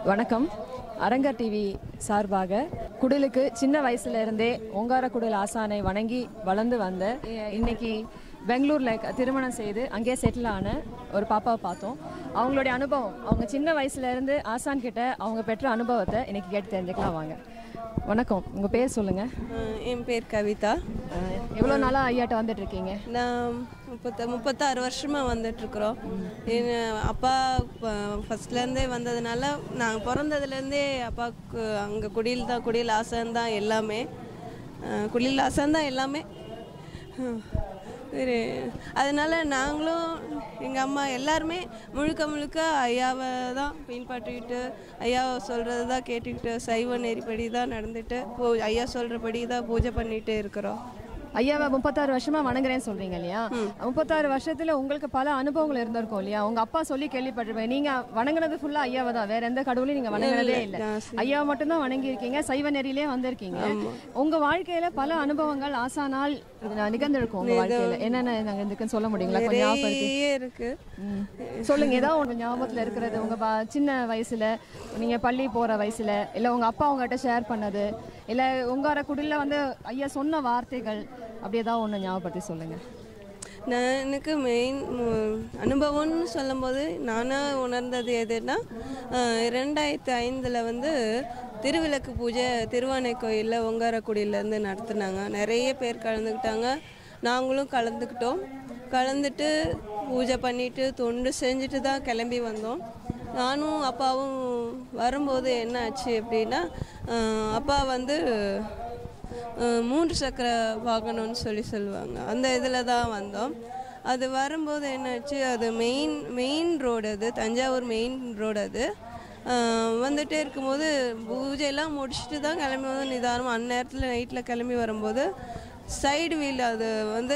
வணக்கம் அரங்கர் டிவி சார்பாக குடிலுக்கு சின்ன வயசுல இருந்தே ஓங்கார குடில் ஆசானை வணங்கி வளர்ந்து வந்த இ- இன்னைக்கு பெங்களூர்ல க- திருமணம் செய்து அங்கேயே செட்டில் ஆன ஒரு பாப்பாவை பார்த்தோம் அவங்களுடைய அனுபவம் அவங்க சின்ன வயசுல இருந்து ஆசான் கிட்ட அவங்க பெற்ற அனுபவத்தை இன்னைக்கு கேட்டு தெரிஞ்சுக்கலாம் வாங்க வணக்கம் உங்க பேர் சொல்லுங்க அஹ் என் பேர் கவிதா அஹ், எவ்வளவு நாளா ஐயாட்ட வந்துட்டு இருக்கீங்க நான் முப்பத்த முப்பத்தாறு வருஷமாக வந்துட்டுருக்குறோம் என் அப்பா ஃபஸ்ட்லேருந்தே வந்ததுனால நாங்கள் பிறந்ததுலேருந்தே அப்பாவுக்கு அங்கே குடியில் தான் குடியில் ஆசன் தான் எல்லாமே அஹ் குடியில் ஆசன் தான் எல்லாமே சரி அதனால நாங்களும் எங்கள் அம்மா எல்லாருமே முழுக்க முழுக்க ஐயாவை தான் பின்பற்றிக்கிட்டு ஐயா சொல்கிறது தான் கேட்டுக்கிட்டு சைவ நெறிப்படி தான் நடந்துட்டு பூ ஐயா சொல்கிறபடி தான் பூஜை பண்ணிட்டு இருக்கிறோம் ஐயாவை முப்பத்தாறு வருஷமா வணங்குறேன்னு சொல்றீங்க இல்லையா முப்பத்தாறு வருஷத்துல உங்களுக்கு பல அனுபவங்கள் இருந்திருக்கும் இல்லையா உங்க அப்பா சொல்லி கேள்விப்பட்டிருப்பேன் நீங்க வணங்குனது ஃபுல்லா ஐயாவை தான் வேற எந்த கடவுளையும் நீங்க வணங்குனதே இல்ல நான் ஐயாவை மட்டும் தான் வணங்கி இருக்கீங்க சைவ நெறியிலே வந்திருக்கீங்க உங்க வாழ்க்கையில பல அனுபவங்கள் ஆசானால் நிகழ்ந்திருக்கும் உங்க வாழ்க்கையில என்னென்ன நாங்க இதுக்குன்னு சொல்ல முடியுங்களா கொஞ்சம் ஞாபகப்படுத்தி நிறைய இருக்கு ம். சொல்லுங்க ஏதாவது உங்க ஞாபகத்துல இருக்கிறது உங்க பா- சின்ன வயசுல நீங்க பள்ளி போற வயசுல இல்ல உங்க அப்பா உங்ககிட்ட ஷேர் பண்ணது இல்ல உங்க குடில வந்து ஐயா சொன்ன வார்த்தைகள் அப்படி ஏதாவது ஒண்ணு ஞாபகப்படுத்தி சொல்லுங்க நான் எனக்கு மெயின் அனுபவம்னு சொல்லும்போது நானாக உணர்ந்தது எதுன்னா அஹ், ரெண்டாயிரத்து ஐந்தில் வந்து திருவிளக்கு பூஜை திருவானை கோயிலில் ஒங்காரக்குடியிலேருந்து நடத்துனாங்க நிறைய பேர் கலந்துக்கிட்டாங்க நாங்களும் கலந்துக்கிட்டோம் கலந்துட்டு பூஜை பண்ணிட்டு தொண்டு செஞ்சுட்டு தான் கிளம்பி வந்தோம் நானும் அப்பாவும் வரும்போது என்ன ஆச்சு அப்படின்னா அஹ், அப்பா வந்து அஹ் மூன்று சக்கர வாகனம்னு சொல்லி சொல்லுவாங்க அந்த இதில் தான் வந்தோம் அது வரும்போது என்னாச்சு அது மெயின் மெயின் ரோடு அது தஞ்சாவூர் மெயின் ரோடு அது அஹ் வந்துட்டே இருக்கும்போது பூஜையெல்லாம் முடிச்சுட்டு தான் கிளம்பி வந்து நிதானமாக அந்நேரத்தில் நைட்டில் கிளம்பி வரும்போது சைடு வீல் அது வந்து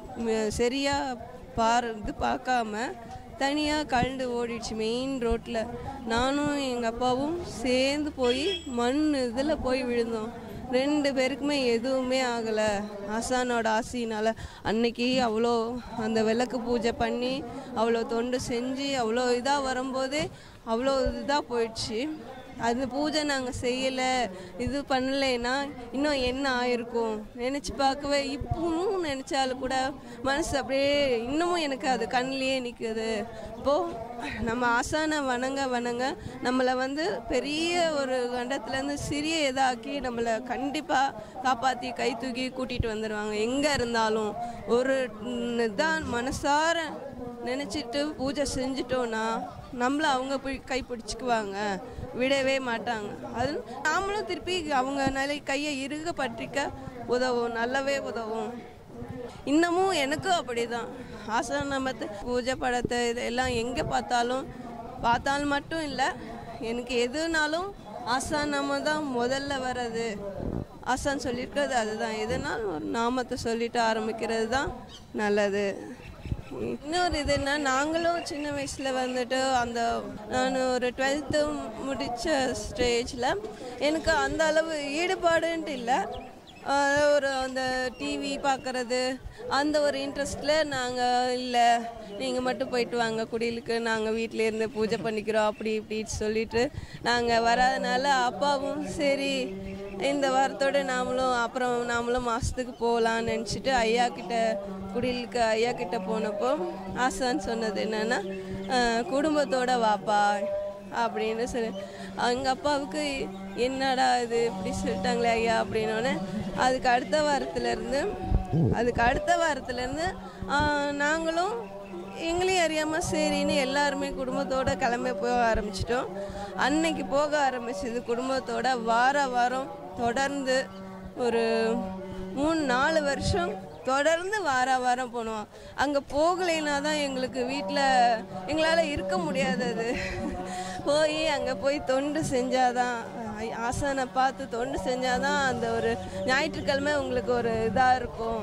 ம- சரியா பார் இது பார்க்காம தனியாக கழண்டு ஓடிடுச்சு மெயின் ரோட்டில் நானும் எங்கள் அப்பாவும் சேர்ந்து போய் மண் இதில் போய் விழுந்தோம் ரெண்டு பேருக்குமே எதுவுமே ஆகலை ஆசானோட ஆசையினால் அன்னைக்கு அவ்வளோ அந்த விளக்கு பூஜை பண்ணி அவ்வளோ தொண்டு செஞ்சு அவ்வளோ இதாக வரும்போதே அவ்வளோ இதாக போயிடுச்சு அந்த பூஜை நாங்கள் செய்யலை இது பண்ணலைன்னா இன்னும் என்ன ஆயிருக்கும் நினச்சி பார்க்கவே இப்பவும் நினச்சாலும் கூட மனசு அப்படியே இன்னமும் எனக்கு அது கண்ணிலேயே நிற்குது இப்போது நம்ம ஆசானை வணங்க வணங்க நம்மளை வந்து பெரிய ஒரு கண்டத்துலேருந்து சிறிய இதாக்கி நம்மளை கண்டிப்பாக காப்பாற்றி கை தூக்கி கூட்டிகிட்டு வந்துடுவாங்க எங்கே இருந்தாலும் ஒரு தான் மனசார நினச்சிட்டு பூஜை செஞ்சிட்டோன்னா நம்மளை அவங்க போய் கை பிடிச்சிக்குவாங்க விடவே மாட்டாங்க அது நாமளும் திருப்பி அவங்க நிலை கையை இறுக பற்றிக்க உதவும் நல்லாவே உதவும் இன்னமும் எனக்கும் அப்படிதான் ஆசிரமத்தை பூஜை படத்தை இதெல்லாம் எங்கே பார்த்தாலும் பார்த்தாலும் மட்டும் இல்லை எனக்கு எதுனாலும் ஆசானம தான் முதல்ல வர்றது ஆசான் சொல்லியிருக்கிறது அதுதான் எதுனாலும் ஒரு நாமத்தை சொல்லிட்டு ஆரம்பிக்கிறது தான் நல்லது இன்னொரு இதுன்னா நாங்களும் சின்ன வயசில் வந்துட்டு அந்த நான் ஒரு டுவெல்த்து முடித்த ஸ்டேஜில் எனக்கு அந்த அளவு ஈடுபாடுன்ட்டு இல்லை ஆஹ் ஒரு அந்த டிவி பார்க்குறது அந்த ஒரு இன்ட்ரெஸ்ட்டில் நாங்கள் இல்லை நீங்கள் மட்டும் போயிட்டு வாங்க குடிலுக்கு நாங்கள் வீட்டில் இருந்து பூஜை பண்ணிக்கிறோம் அப்படி இப்படின்னு சொல்லிட்டு நாங்கள் வராதனால அப்பாவும் சரி இந்த வாரத்தோட நாமளும் அப்புறம் நாமளும் மாதத்துக்கு போகலான்னு நினச்சிட்டு ஐயா கிட்ட குடிலுக்கு ஐயா கிட்ட போனப்போ ஆசான்னு சொன்னது என்னென்னா குடும்பத்தோட வாப்பா அப்படின்னு சொல்லி எங்கள் அப்பாவுக்கு என்னடா இது இப்படி சொல்லிட்டாங்களே ஐயா அப்படின்னோடனே அதுக்கு அடுத்த வாரத்துலேருந்து அதுக்கு அடுத்த வாரத்துலேருந்து நாங்களும் எங்களையும் அறியாமல் சரின்னு எல்லாருமே குடும்பத்தோட கிளம்பி போக ஆரம்பிச்சிட்டோம் அன்னைக்கு போக ஆரம்பிச்சது குடும்பத்தோட வார வாரம் தொடர்ந்து ஒரு மூணு நாலு வருஷம் தொடர்ந்து வார வாரம் போனோம் அங்கே போகலைன்னா தான் எங்களுக்கு வீட்டில் எங்களால் இருக்க முடியாதது போய் அங்கே போய் தொண்டு செஞ்சாதான் ஐ- ஆசானை பார்த்து தொண்டு செஞ்சாதான் அந்த ஒரு ஞாயிற்றுக்கிழமை உங்களுக்கு ஒரு இதாக இருக்கும்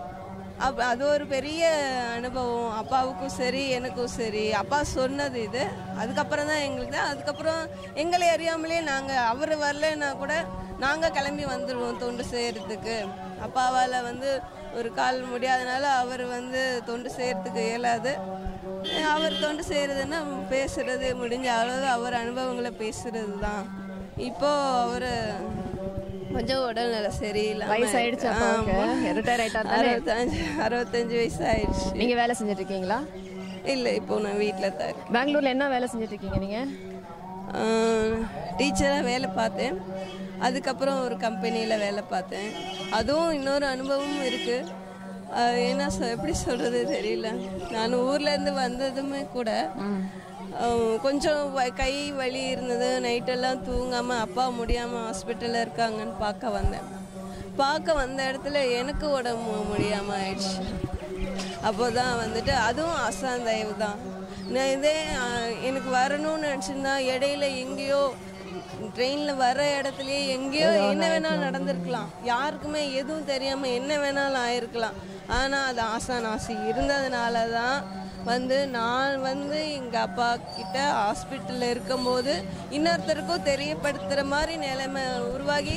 அப் அது ஒரு பெரிய அனுபவம் அப்பாவுக்கும் சரி எனக்கும் சரி அப்பா சொன்னது இது அதுக்கப்புறம் தான் எங்களுக்கு தான் அதுக்கப்புறம் எங்களை அறியாமலே நாங்கள் அவர் வரலைன்னா கூட நாங்கள் கிளம்பி வந்துடுவோம் தொண்டு செய்கிறதுக்கு அப்பாவால் வந்து ஒரு கால் முடியாதனால அவர் வந்து தொண்டு செய்கிறதுக்கு இயலாது அவர் தொண்டு செய்கிறதுன்னா பேசுறது முடிஞ்ச அளவு அவர் அனுபவங்களை பேசுறது தான் இப்போ அவர் கொஞ்சம் உடல்நல சரியில்லாம வயசு ஆயிடுச்சு அப்பாவுக்கு ரிட்டையர் ஆயிட்டார் தானே அறுபத்தஞ்சு அறுபத்தஞ்சு வயசு ஆயிடுச்சு நீங்க வேலை செஞ்சுட்டு இருக்கீங்களா இல்லை இப்போ நான் வீட்டில் தான் இருக்கேன் பெங்களூர்ல என்ன வேலை செஞ்சுட்டு இருக்கீங்க நீங்க டீச்சராக வேலை பார்த்தேன் அதுக்கப்புறம் ஒரு கம்பெனியில் வேலை பார்த்தேன் அதுவும் இன்னொரு அனுபவமும் இருக்குது ஏன்னா சொ- எப்படி சொல்கிறது தெரியல நான் ஊர்லேருந்து வந்ததுமே கூட அஹ், கொஞ்சம் வ- கை வலி இருந்தது நைட்டெல்லாம் தூங்காமல் அப்பா முடியாமல் ஹாஸ்பிட்டலில் இருக்காங்கன்னு பார்க்க வந்தேன் பார்க்க வந்த இடத்துல எனக்கு உடம்பு முடியாமல் ஆயிடுச்சு அப்போ தான் வந்துட்டு அதுவும் அசான் தயவு தான் நான் இதே அஹ், எனக்கு வரணும்னு நினச்சிருந்தா இடையில எங்கேயோ ட்ரெயினில் வர இடத்துலயே எங்கேயோ என்ன வேணாலும் நடந்திருக்கலாம் யாருக்குமே எதுவும் தெரியாமல் என்ன வேணாலும் ஆயிருக்கலாம் ஆனால் அது ஆசான் ஆசை இருந்ததுனால தான் வந்து நான் வந்து எங்கள் அப்பா கிட்ட ஹாஸ்பிட்டலில் இருக்கும்போது இன்னொருத்தருக்கும் தெரியப்படுத்துகிற மாதிரி நிலைமை உருவாகி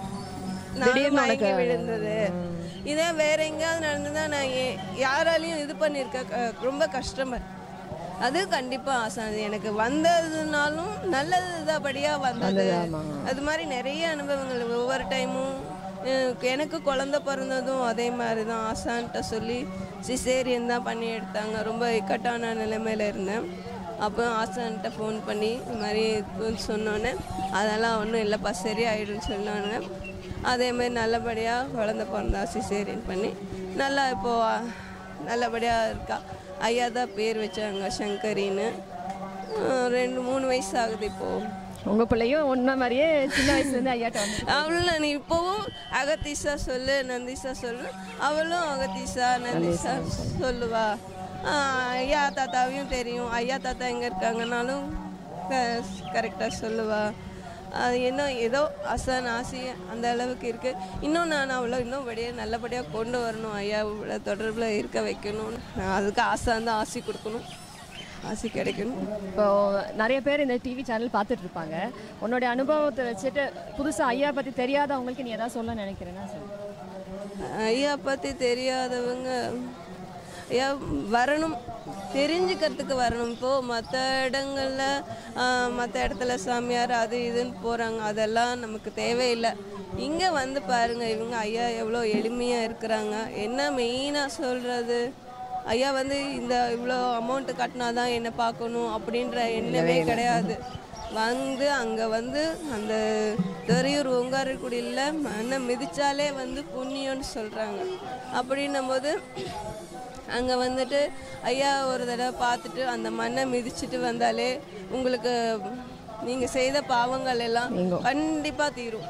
நானும் மயங்கி விழுந்தது இதே வேற எங்கேயாவது நடந்ததா நான் ஏ- யாராலையும் இது பண்ணியிருக்க க- ரொம்ப கஷ்டப்பட் அது கண்டிப்பா ஆசானது எனக்கு வந்ததுனாலும் நல்லதுதாபடியா வந்தது அது மாதிரி நிறைய அனுபவங்கள் ஒவ்வொரு டைமும் எனக்கு- எனக்கு குழந்த பிறந்ததும் அதே மாதிரி தான் ஆசான்ட்ட சொல்லி சிசேரியன் தான் பண்ணி எடுத்தாங்க ரொம்ப இக்கட்டான நிலைமையில இருந்தேன் அப்போ ஆசான்கிட்ட ஃபோன் பண்ணி இந்த மாதிரி கொஞ்சம் சொன்னோன்னே அதெல்லாம் ஒன்றும் இல்லைப்பா சரியாயிடும்னு சொன்னாங்க அதே மாதிரி நல்லபடியாக குழந்த பிறந்தா சிசேரியன் பண்ணி நல்லா இப்போது நல்லபடியாக இருக்கா ஐயா தான் பேர் வச்சாங்க சங்கரின்னு அஹ் ரெண்டு மூணு வயசு ஆகுது இப்போது உங்க பிள்ளையும் ஒன்ன மாதிரியே சின்ன வயசுல இருந்து ஐயாட்ட வந்து அவளும் நீ இப்போவும் அகத்தீசா சொல்லு நந்திசா சொல்லு அவளும் அகத்தீசா நந்திசா சொல்லுவா ஆஹ் ஐயா தாத்தாவையும் தெரியும் ஐயா தாத்தா எங்கே இருக்காங்கனாலும் கரெக்டாக சொல்லுவா அது என்ன ஏதோ அசான் ஆசி அந்த அளவுக்கு இருக்குது இன்னும் நான் அவ்வளோ இன்னும் படியே நல்லபடியாக கொண்டு வரணும் ஐயா தொடர்பில் இருக்க வைக்கணும் நான் அதுக்கு ஆசான் தான் ஆசி கொடுக்கணும் ஆசி கிடைக்கணும் இப்போ நிறைய பேர் இந்த டிவி சேனல் பார்த்துட்டு இருப்பாங்க உன்னுடைய அனுபவத்தை வச்சுட்டு புதுசா ஐயா பத்தி தெரியாதவங்களுக்கு நீ ஏதாவது சொல்ல நினைக்கிறேன்னா சொல்லு ஐயா பற்றி தெரியாதவங்க ஐயா வரணும் தெரிஞ்சுக்கிறதுக்கு வரணும் இப்போது மற்ற இடங்களில் மற்ற இடத்துல சாமியார் அது இதுன்னு போகிறாங்க அதெல்லாம் நமக்கு தேவையில்லை இங்கே வந்து பாருங்கள் இவங்க ஐயா எவ்வளோ எளிமையாக இருக்கிறாங்க என்ன மெயினாக சொல்கிறது ஐயா வந்து இந்த இவ்வளோ அமௌண்ட்டு கட்டினா தான் என்னை பார்க்கணும் அப்படின்ற எண்ணமே கிடையாது வந்து அங்கே வந்து அந்த துறையூர் ஓங்காரக்குடியில் மண்ணை மிதிச்சாலே வந்து புண்ணியம்னு சொல்கிறாங்க அப்படின்னும் போது அங்கே வந்துட்டு ஐயா ஒரு தடவை பார்த்துட்டு அந்த மண்ணை மிதிச்சிட்டு வந்தாலே உங்களுக்கு நீங்கள் செய்த பாவங்கள் எல்லாம் கண்டிப்பாக தீரும்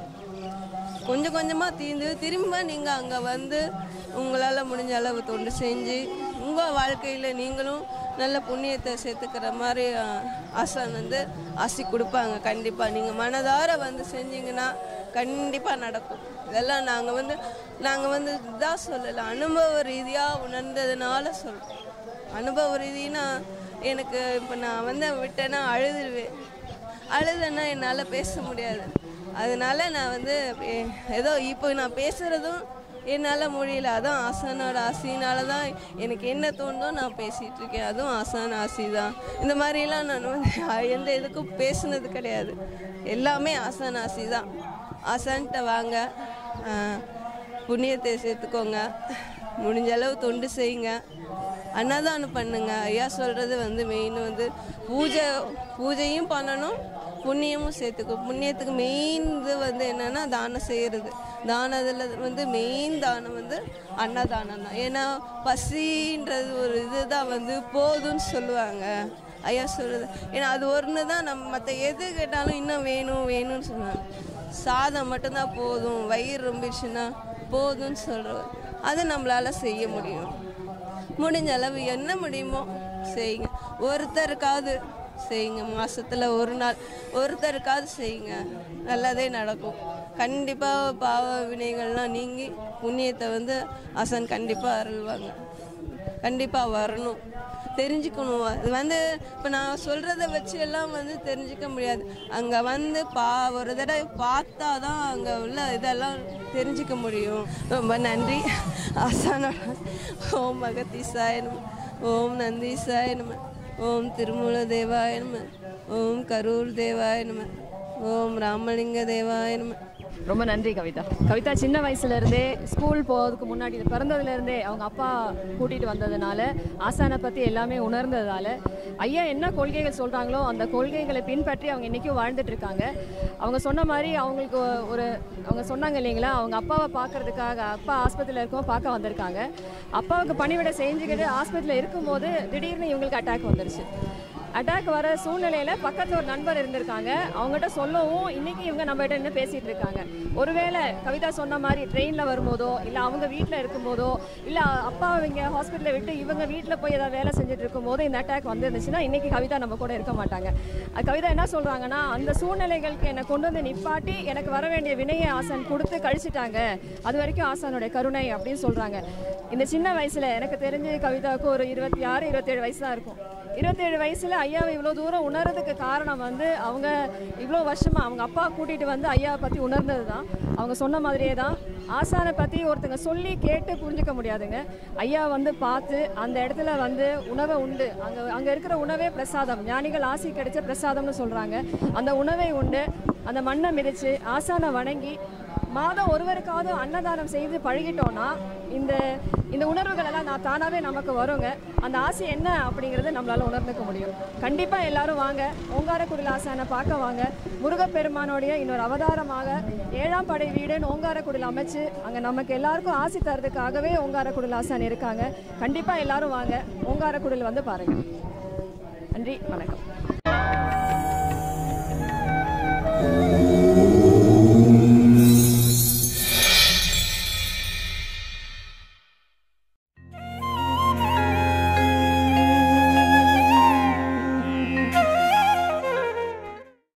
கொஞ்சம் கொஞ்சமாக தீர்ந்து திரும்ப நீங்கள் அங்கே வந்து உங்களால் முடிஞ்ச அளவு தொண்டு செஞ்சு உங்கள் வாழ்க்கையில் நீங்களும் நல்ல புண்ணியத்தை சேர்த்துக்கிற மாதிரி அஹ், ஆசான் வந்து ஆசி கொடுப்பாங்க கண்டிப்பாக நீங்கள் மனதார வந்து செஞ்சீங்கன்னா கண்டிப்பாக நடக்கும் இதெல்லாம் நாங்கள் வந்து நாங்கள் வந்து இதாக சொல்லலை அனுபவ ரீதியாக உணர்ந்ததுனால சொல்கிறோம் அனுபவ ரீதினா எனக்கு இப்போ நான் வந்து விட்டேன்னா அழுதுருவேன் அழுதேன்னா என்னால் பேச முடியாது அதனால நான் வந்து அப்படியே ஏதோ இப்போ நான் பேசுகிறதும் என்னால் முடியல அதுவும் ஆசானோட ஆசையினால தான் எனக்கு என்ன தோணுதோ நான் பேசிகிட்டு இருக்கேன் அதுவும் ஆசான் ஆசி தான் இந்த மாதிரிலாம் நான் வந்து எந்த இதுக்கும் பேசுனது கிடையாது எல்லாமே ஆசான் ஆசி தான் ஆசான்கிட்ட வாங்க ஆஹ், புண்ணியத்தை சேர்த்துக்கோங்க முடிஞ்ச அளவு தொண்டு செய்யுங்க அன்னதானம் பண்ணுங்க ஐயா சொல்கிறது வந்து மெயின் வந்து பூஜை பூஜையும் பண்ணணும் புண்ணியமும் சேர்த்துக்கும் புண்ணியத்துக்கு மெயின் இது வந்து என்னன்னா தானம் செய்கிறது தானத்தில் வந்து மெயின் தானம் வந்து அன்னதானம் தான் ஏன்னா பசின்றது ஒரு இதுதான் வந்து போதும்னு சொல்லுவாங்க ஐயா சொல்கிறது ஏன்னா அது ஒன்று தான் நம்ம மற்ற எது கேட்டாலும் இன்னும் வேணும் வேணும்னு சொன்னாங்க சாதம் மட்டும்தான் போதும் வயிறு ரொம்பிடுச்சுன்னா போதும்னு சொல்கிறவர் அது நம்மளால் செய்ய முடியும் முடிஞ்ச அளவு என்ன முடியுமோ செய்யுங்க ஒருத்தருக்காவது செய்யுங்க மாசத்துல ஒரு நாள் ஒருத்தருக்காவது செய்யுங்க நல்லதே நடக்கும் கண்டிப்பாக பாவ வினைகள்லாம் நீங்கி புண்ணியத்தை வந்து அசன் கண்டிப்பாக அருள்வாங்க கண்டிப்பாக வரணும் தெரிஞ்சுக்கணும் அது வந்து இப்போ நான் சொல்கிறத வச்சு எல்லாம் வந்து தெரிஞ்சுக்க முடியாது அங்கே வந்து பா ஒரு தடவை பார்த்தா தான் அங்கே உள்ள இதெல்லாம் தெரிஞ்சுக்க முடியும் ரொம்ப நன்றி ஆசானோட ஓம் மகத்தீசாயன் ஓம் நந்தீசாய நம ஓம் திருமூல தேவாய நம ஓம் கரூர் தேவாய நம ஓம் ராமலிங்க தேவாய நம ரொம்ப நன்றி கவிதா கவிதா சின்ன வயசுல இருந்தே ஸ்கூல் போகிறதுக்கு முன்னாடி பிறந்ததுல இருந்தே அவங்க அப்பா கூட்டிட்டு வந்ததுனால ஆசானை பத்தி எல்லாமே உணர்ந்ததால ஐயா என்ன கொள்கைகள் சொல்றாங்களோ அந்த கொள்கைகளை பின்பற்றி அவங்க இன்னைக்கும் வாழ்ந்துட்டு இருக்காங்க அவங்க சொன்ன மாதிரி அவங்களுக்கு ஒரு அவங்க சொன்னாங்க இல்லைங்களா அவங்க அப்பாவை பார்க்கறதுக்காக அப்பா ஆஸ்பத்திரியில் இருக்கவும் பார்க்க வந்திருக்காங்க அப்பாவுக்கு பணிவிடை செஞ்சுக்கிட்டு ஆஸ்பத்திரியில் இருக்கும்போது திடீர்னு இவங்களுக்கு அட்டாக் வந்துருச்சு அட்டாக் வர சூழ்நிலையில பக்கத்துல ஒரு நண்பர் இருந்திருக்காங்க அவங்ககிட்ட சொல்லவும் இன்னைக்கு இவங்க நம்ம கிட்ட நின்று பேசிட்டு இருக்காங்க ஒருவேளை கவிதா சொன்ன மாதிரி ட்ரெயின்ல வரும்போதோ இல்ல அவங்க வீட்ல இருக்கும்போதோ இல்ல அப்பா இவங்க ஹாஸ்பிட்டலை விட்டு இவங்க வீட்ல போய் ஏதாவது வேலை செஞ்சுட்டு இருக்கும்போது இந்த அட்டாக் வந்துருந்துச்சுன்னா இன்னைக்கு கவிதா நம்ம கூட இருக்க மாட்டாங்க அது கவிதா என்ன சொல்றாங்கன்னா அந்த சூழ்நிலைகளுக்கு என்னை கொண்டு வந்து நிப்பாட்டி எனக்கு வர வேண்டிய வினையை ஆசான் கொடுத்து கழிச்சிட்டாங்க அது வரைக்கும் ஆசானுடைய கருணை அப்படின்னு சொல்றாங்க இந்த சின்ன வயசுல எனக்கு தெரிஞ்சு கவிதாவுக்கு ஒரு இருபத்தி ஆறு இருபத்தேழு வயசு தான் இருக்கும் இருபத்தேழு வயசுல ஐயாவை இவ்வளோ தூரம் உணர்றதுக்கு காரணம் வந்து அவங்க இவ்வளோ வருஷமா அவங்க அப்பா கூட்டிட்டு வந்து ஐயாவை பத்தி உணர்ந்தது தான் அவங்க சொன்ன மாதிரியே தான் ஆசானை பத்தி ஒருத்தங்க சொல்லி கேட்டு புரிஞ்சுக்க முடியாதுங்க ஐயா வந்து பார்த்து அந்த இடத்துல வந்து உணவை உண்டு அங்க அங்க இருக்கிற உணவே பிரசாதம் ஞானிகள் ஆசி கிடைச்ச பிரசாதம்னு சொல்றாங்க அந்த உணவை உண்டு அந்த மண்ணை மிதிச்சு ஆசானை வணங்கி மாதம் ஒருவருக்காவது அன்னதானம் செய்து பழகிட்டோம்னா இந்த இந்த உணர்வுகள் எல்லாம் நான் தானாவே நமக்கு வருங்க அந்த ஆசை என்ன அப்படிங்கறத நம்மளால உணர்ந்துக்க முடியும் கண்டிப்பா எல்லாரும் வாங்க ஓங்காரக்குடில் ஆசானை பார்க்க வாங்க முருகப்பெருமானுடைய இன்னொரு அவதாரமாக ஏழாம் படை வீடுன்னு ஓங்காரக்குடில் அமைச்சு அங்க நமக்கு எல்லாருக்கும் ஆசி தரதுக்காகவே ஓங்காரக்குடில் ஆசான் இருக்காங்க கண்டிப்பா எல்லாரும் வாங்க ஓங்காரக்குடில் வந்து பாருங்க நன்றி வணக்கம்